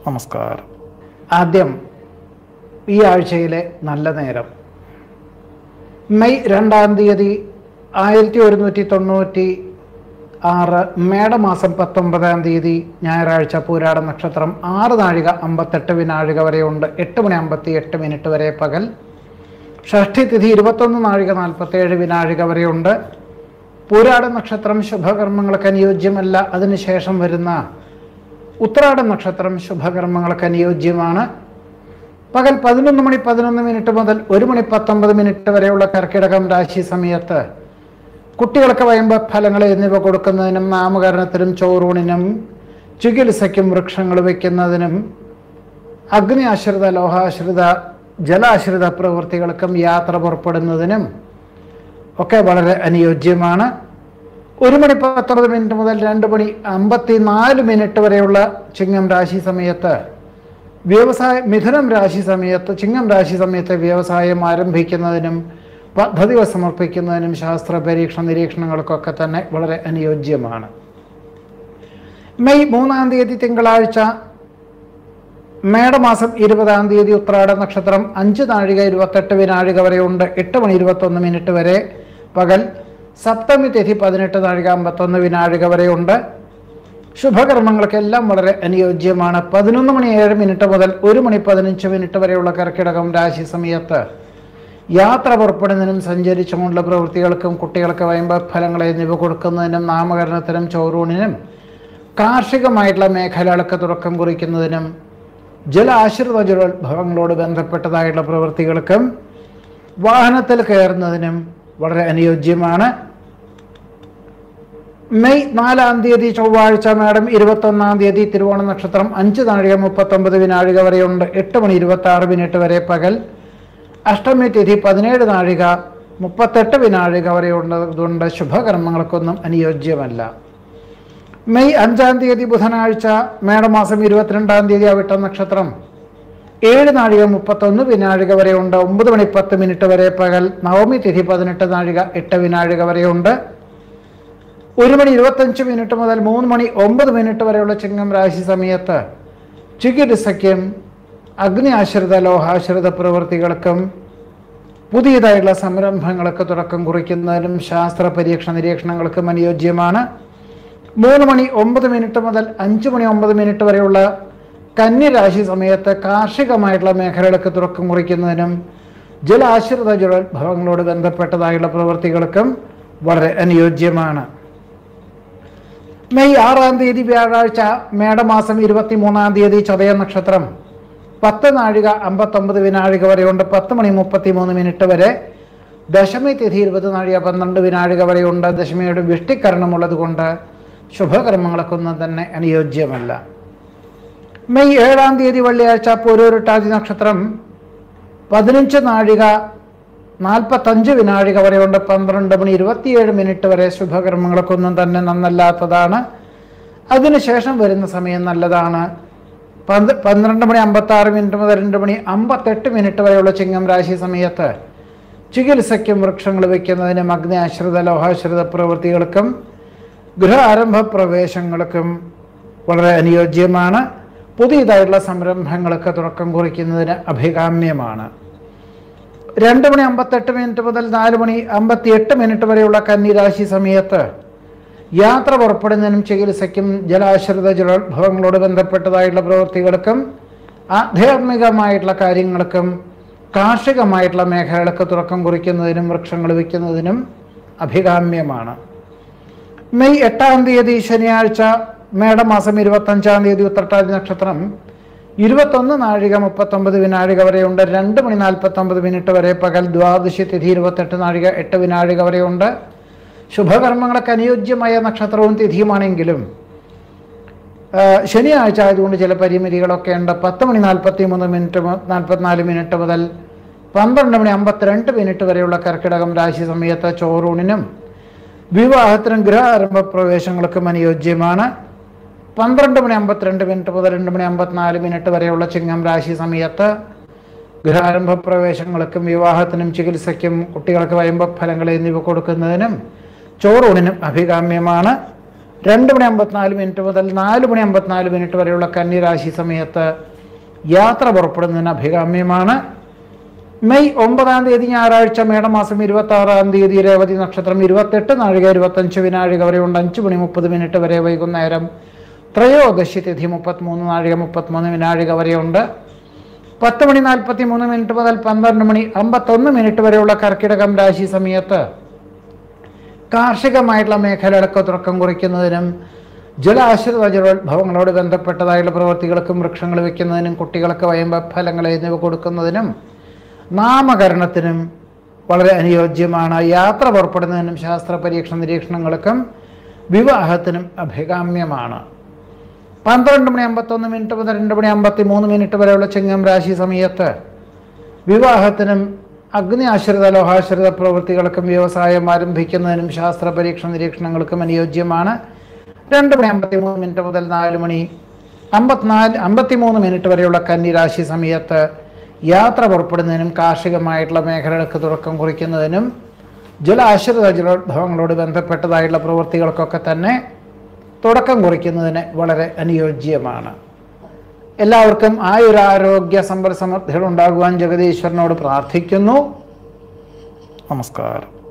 നമസ്കാരം ആദ്യം ഈ ആഴ്ചയിലെ നല്ല നേരം മെയ് രണ്ടാം തീയതി ആയിരത്തി ഒരുന്നൂറ്റി തൊണ്ണൂറ്റി ആറ് മേടമാസം പത്തൊമ്പതാം തീയതി ഞായറാഴ്ച പൂരാട നക്ഷത്രം ആറ് നാഴിക അമ്പത്തെട്ട് വിനാഴിക വരെയുണ്ട് എട്ട് മണി അമ്പത്തി എട്ട് മിനിറ്റ് വരെ പകൽ ഷഷ്ഠി തിഥി ഇരുപത്തൊന്ന് നാഴിക നാൽപ്പത്തേഴ് വിനാഴിക വരെയുണ്ട് പൂരാട നക്ഷത്രം ശുഭകർമ്മങ്ങൾക്ക് അനുയോജ്യമല്ല അതിനുശേഷം വരുന്ന ഉത്രാട നക്ഷത്രം ശുഭകർമ്മങ്ങൾക്ക് അനുയോജ്യമാണ് പകൽ പതിനൊന്ന് മണി പതിനൊന്ന് മിനിറ്റ് മുതൽ ഒരു മണി പത്തൊമ്പത് മിനിറ്റ് വരെയുള്ള കർക്കിടകം രാശി സമയത്ത് കുട്ടികൾക്ക് വയമ്പ ഫലങ്ങൾ എന്നിവ കൊടുക്കുന്നതിനും നാമകരണത്തിനും ചോറൂണിനും ചികിത്സയ്ക്കും വൃക്ഷങ്ങൾ വയ്ക്കുന്നതിനും അഗ്നി ആശ്രിത ലോഹാശ്രിത ജലാശ്രിത പ്രവൃത്തികൾക്കും യാത്ര പുറപ്പെടുന്നതിനും ഒക്കെ വളരെ അനുയോജ്യമാണ് ഒരു മണി പത്തൊമ്പത് മിനിറ്റ് മുതൽ രണ്ട് മണി അമ്പത്തി നാല് മിനിറ്റ് വരെയുള്ള ചിങ്ങം രാശി സമയത്ത് വ്യവസായ മിഥുനം രാശി സമയത്ത് ചിങ്ങം രാശി സമയത്ത് വ്യവസായം ആരംഭിക്കുന്നതിനും പദ്ധതികൾ സമർപ്പിക്കുന്നതിനും ശാസ്ത്ര പരീക്ഷണ നിരീക്ഷണങ്ങൾക്കൊക്കെ തന്നെ വളരെ അനുയോജ്യമാണ് മെയ് മൂന്നാം തീയതി തിങ്കളാഴ്ച മേടമാസം ഇരുപതാം തീയതി ഉത്രാട നക്ഷത്രം അഞ്ച് നാഴിക ഇരുപത്തെട്ട് വിനാഴിക വരെയുണ്ട് എട്ട് മണി ഇരുപത്തൊന്ന് മിനിറ്റ് വരെ പകൽ സപ്തമി തിഥി പതിനെട്ട് നാഴിക അമ്പത്തൊന്ന് വിനാഴിക വരെയുണ്ട് ശുഭകർമ്മങ്ങൾക്കെല്ലാം വളരെ അനുയോജ്യമാണ് പതിനൊന്ന് മണി ഏഴ് മിനിറ്റ് മുതൽ ഒരു മണി പതിനഞ്ച് മിനിറ്റ് വരെയുള്ള കർക്കിടകം രാശി സമയത്ത് യാത്ര പുറപ്പെടുന്നതിനും സഞ്ചരിച്ചുകൊണ്ടുള്ള പ്രവൃത്തികൾക്കും കുട്ടികൾക്ക് വയമ്പ ഫലങ്ങൾ എന്നിവ കൊടുക്കുന്നതിനും നാമകരണത്തിനും ചോറൂണിനും കാർഷികമായിട്ടുള്ള മേഖലകൾക്ക് തുടക്കം കുറിക്കുന്നതിനും ജലാശ്രിത ജലോത്ഭവങ്ങളോട് ബന്ധപ്പെട്ടതായിട്ടുള്ള പ്രവൃത്തികൾക്കും വാഹനത്തിൽ കയറുന്നതിനും വളരെ അനുയോജ്യമാണ് മെയ് നാലാം തീയതി ചൊവ്വാഴ്ച മാഡം ഇരുപത്തൊന്നാം തീയതി തിരുവോണ നക്ഷത്രം അഞ്ച് നാഴിക മുപ്പത്തൊമ്പത് വിനാഴിക വരെയുണ്ട് എട്ട് മണി ഇരുപത്തി ആറ് മിനിറ്റ് വരെ പകൽ അഷ്ടമി തിഥി പതിനേഴ് നാഴിക മുപ്പത്തെട്ട് വിനാഴിക വരെയുള്ളതുകൊണ്ട് ശുഭകർമ്മങ്ങൾക്കൊന്നും അനുയോജ്യമല്ല മെയ് അഞ്ചാം തീയതി ബുധനാഴ്ച മേടമാസം ഇരുപത്തിരണ്ടാം തീയതി അവിട്ട നക്ഷത്രം ഏഴ് നാഴിക മുപ്പത്തൊന്ന് വിനാഴിക വരെയുണ്ട് ഒമ്പത് മണി പത്ത് മിനിറ്റ് വരെ പകൽ നവമി തിഥി പതിനെട്ട് നാഴിക എട്ട് വിനാഴിക വരെയുണ്ട് ഒരു മണി ഇരുപത്തഞ്ച് മിനിറ്റ് മുതൽ മൂന്ന് മണി ഒമ്പത് മിനിറ്റ് വരെയുള്ള ചിങ്ങം രാശി സമയത്ത് ചികിത്സയ്ക്കും അഗ്നി ആശ്രിത ലോഹാശ്രിത പ്രവൃത്തികൾക്കും പുതിയതായിട്ടുള്ള സംരംഭങ്ങൾക്ക് തുടക്കം കുറിക്കുന്നതിനും ശാസ്ത്ര പരീക്ഷണ നിരീക്ഷണങ്ങൾക്കും അനുയോജ്യമാണ് മൂന്ന് മണി ഒമ്പത് മിനിറ്റ് മുതൽ അഞ്ച് മണി ഒമ്പത് മിനിറ്റ് വരെയുള്ള കന്യരാശി സമയത്ത് കാർഷികമായിട്ടുള്ള മേഖലകൾക്ക് തുടക്കം കുറിക്കുന്നതിനും ജലാശ്രിത ജലോത്ഭവങ്ങളോട് ബന്ധപ്പെട്ടതായുള്ള പ്രവൃത്തികൾക്കും വളരെ അനുയോജ്യമാണ് മെയ് ആറാം തീയതി വ്യാഴാഴ്ച മേടമാസം ഇരുപത്തി മൂന്നാം തീയതി ചതയ നക്ഷത്രം പത്ത് നാഴിക അമ്പത്തൊമ്പത് വിനാഴിക വരെയുണ്ട് പത്ത് മണി മുപ്പത്തി മൂന്ന് മിനിറ്റ് വരെ ദശമി തിഥി ഇരുപത് നാഴിക പന്ത്രണ്ട് വിനാഴിക വരെയുണ്ട് ദശമിയുടെ വിഷ്ടിക്കരണമുള്ളത് കൊണ്ട് ശുഭകർമ്മങ്ങൾക്കൊന്നും തന്നെ അനുയോജ്യമല്ല മെയ് ഏഴാം തീയതി വെള്ളിയാഴ്ച പൂരൂരുട്ടാതി നക്ഷത്രം പതിനഞ്ച് നാഴിക നാൽപ്പത്തഞ്ച് വിനാഴിക വരെയുണ്ട് പന്ത്രണ്ട് മണി ഇരുപത്തിയേഴ് മിനിറ്റ് വരെ ശുഭകർമ്മങ്ങൾക്കൊന്നും തന്നെ നന്നല്ലാത്തതാണ് അതിനുശേഷം വരുന്ന സമയം നല്ലതാണ് പന്ത് പന്ത്രണ്ട് മണി അമ്പത്തി ആറ് മിനിറ്റ് മുതൽ രണ്ട് മണി അമ്പത്തെട്ട് മിനിറ്റ് വരെയുള്ള ചിങ്ങം രാശി സമയത്ത് ചികിത്സയ്ക്കും വൃക്ഷങ്ങൾ വയ്ക്കുന്നതിനും അഗ്നി ആശ്രിത ലോഹാശ്രിത പ്രവൃത്തികൾക്കും ഗൃഹ ആരംഭ പ്രവേശങ്ങൾക്കും വളരെ അനുയോജ്യമാണ് പുതിയതായിട്ടുള്ള സംരംഭങ്ങൾക്ക് തുടക്കം കുറിക്കുന്നതിന് അഭികാമ്യമാണ് രണ്ട് മണി അമ്പത്തെട്ട് മിനിറ്റ് മുതൽ നാല് മണി അമ്പത്തി എട്ട് മിനിറ്റ് വരെയുള്ള കന്നിരാശി സമയത്ത് യാത്ര പുറപ്പെടുന്നതിനും ചികിത്സയ്ക്കും ജലാശ്രിത ജലോത്ഭവങ്ങളോട് ബന്ധപ്പെട്ടതായിട്ടുള്ള പ്രവൃത്തികൾക്കും ആധ്യാത്മികമായിട്ടുള്ള കാര്യങ്ങൾക്കും കാർഷികമായിട്ടുള്ള മേഖലകൾക്ക് തുടക്കം കുറിക്കുന്നതിനും വൃക്ഷങ്ങൾ വയ്ക്കുന്നതിനും അഭികാമ്യമാണ് മെയ് എട്ടാം തീയതി ശനിയാഴ്ച മേടമാസം ഇരുപത്തഞ്ചാം തീയതി ഉത്രട്ടാതി നക്ഷത്രം ഇരുപത്തൊന്ന് നാഴിക മുപ്പത്തൊമ്പത് വിനാഴിക വരെയുണ്ട് രണ്ട് മണി നാൽപ്പത്തൊമ്പത് മിനിറ്റ് വരെ പകൽ ദ്വാദശി തിഥി ഇരുപത്തെട്ട് നാഴിക എട്ട് വിനാഴിക വരെയുണ്ട് ശുഭകർമ്മങ്ങൾക്ക് അനുയോജ്യമായ നക്ഷത്രവും തിഥിയുമാണെങ്കിലും ആ, ശനിയാഴ്ച ആയതുകൊണ്ട് ചില പരിമിതികളൊക്കെ ഉണ്ട് പത്ത് മണി നാൽപ്പത്തി മൂന്ന് മിനിറ്റ് നാൽപ്പത്തിനാല് മിനിറ്റ് മുതൽ പന്ത്രണ്ട് മണി അമ്പത്തിരണ്ട് മിനിറ്റ് വരെയുള്ള കർക്കിടകം രാശി സമയത്ത് ചോറൂണിനും വിവാഹത്തിനും ഗൃഹാരംഭ പ്രവേശങ്ങൾക്കും അനുയോജ്യമാണ് പന്ത്രണ്ട് മണി അമ്പത്തിരണ്ട് മിനിറ്റ് മുതൽ രണ്ട് മണി അമ്പത്തിനാല് മിനിറ്റ് വരെയുള്ള ചിങ്ങം രാശി സമയത്ത് ഗൃഹാരംഭ പ്രവേശങ്ങൾക്കും വിവാഹത്തിനും ചികിത്സയ്ക്കും കുട്ടികൾക്ക് വയമ്പ ഫലങ്ങൾ എന്നിവ കൊടുക്കുന്നതിനും ചോറൂണിനും അഭികാമ്യമാണ് രണ്ട് മണി അമ്പത്തിനാല് മിനിറ്റ് മുതൽ നാല് മണി അമ്പത്തിനാല് മിനിറ്റ് വരെയുള്ള കന്നിരാശി സമയത്ത് യാത്ര പുറപ്പെടുന്നതിന് അഭികാമ്യമാണ് മെയ് ഒമ്പതാം തീയതി ഞായറാഴ്ച മേടമാസം ഇരുപത്തി ആറാം തീയതി രേവതി നക്ഷത്രം ഇരുപത്തെട്ട് നാഴിക ഇരുപത്തഞ്ച് വിനാഴിക വരെയുണ്ട് അഞ്ച് മണി മുപ്പത് മിനിറ്റ് വരെ വൈകുന്നേരം ത്രയോദശി തിഥി മുപ്പത്തിമൂന്ന് നാഴിക മുപ്പത്തിമൂന്ന് വിനാഴിക വരെയുണ്ട് പത്ത് മണി നാൽപ്പത്തി മൂന്ന് മിനിറ്റ് മുതൽ പന്ത്രണ്ട് മണി അമ്പത്തൊന്ന് മിനിറ്റ് വരെയുള്ള കർക്കിടകം രാശി സമയത്ത് കാർഷികമായിട്ടുള്ള മേഖലകളൊക്കെ തുടക്കം കുറിക്കുന്നതിനും ജലാശ്രിത ജലോത്ഭവങ്ങളോട് ബന്ധപ്പെട്ടതായുള്ള പ്രവൃത്തികൾക്കും വൃക്ഷങ്ങൾ വയ്ക്കുന്നതിനും കുട്ടികൾക്ക് വയമ്പ ഫലങ്ങൾ എന്നിവ കൊടുക്കുന്നതിനും നാമകരണത്തിനും വളരെ അനുയോജ്യമാണ് യാത്ര പുറപ്പെടുന്നതിനും ശാസ്ത്ര പരീക്ഷണ നിരീക്ഷണങ്ങൾക്കും വിവാഹത്തിനും അഭികാമ്യമാണ് പന്ത്രണ്ട് മണി അമ്പത്തൊന്ന് മിനിറ്റ് മുതൽ രണ്ട് മണി അമ്പത്തി മൂന്ന് മിനിറ്റ് വരെയുള്ള ചിങ്ങം രാശി സമയത്ത് വിവാഹത്തിനും അഗ്നി ആശ്രിത ലോഹാശ്രിത പ്രവൃത്തികൾക്കും വ്യവസായം ആരംഭിക്കുന്നതിനും ശാസ്ത്ര പരീക്ഷണ നിരീക്ഷണങ്ങൾക്കും അനുയോജ്യമാണ് രണ്ട് മണി അമ്പത്തി മൂന്ന് മിനിറ്റ് മുതൽ നാല് മണി അമ്പത്തിനാല് അമ്പത്തി മൂന്ന് മിനിറ്റ് വരെയുള്ള കന്നിരാശി സമയത്ത് യാത്ര പുറപ്പെടുന്നതിനും കാർഷികമായിട്ടുള്ള മേഖലകൾക്ക് തുടക്കം കുറിക്കുന്നതിനും ജലാശ്രിത ജലോത്ഭവങ്ങളോട് ബന്ധപ്പെട്ടതായിട്ടുള്ള പ്രവൃത്തികൾക്കൊക്കെ തന്നെ തുടക്കം കുറിക്കുന്നതിന് വളരെ അനുയോജ്യമാണ് എല്ലാവർക്കും ആയുരാരോഗ്യ സമ്പൽ സമൃദ്ധികൾ ഉണ്ടാകുവാൻ ജഗദീശ്വരനോട് പ്രാർത്ഥിക്കുന്നു നമസ്കാരം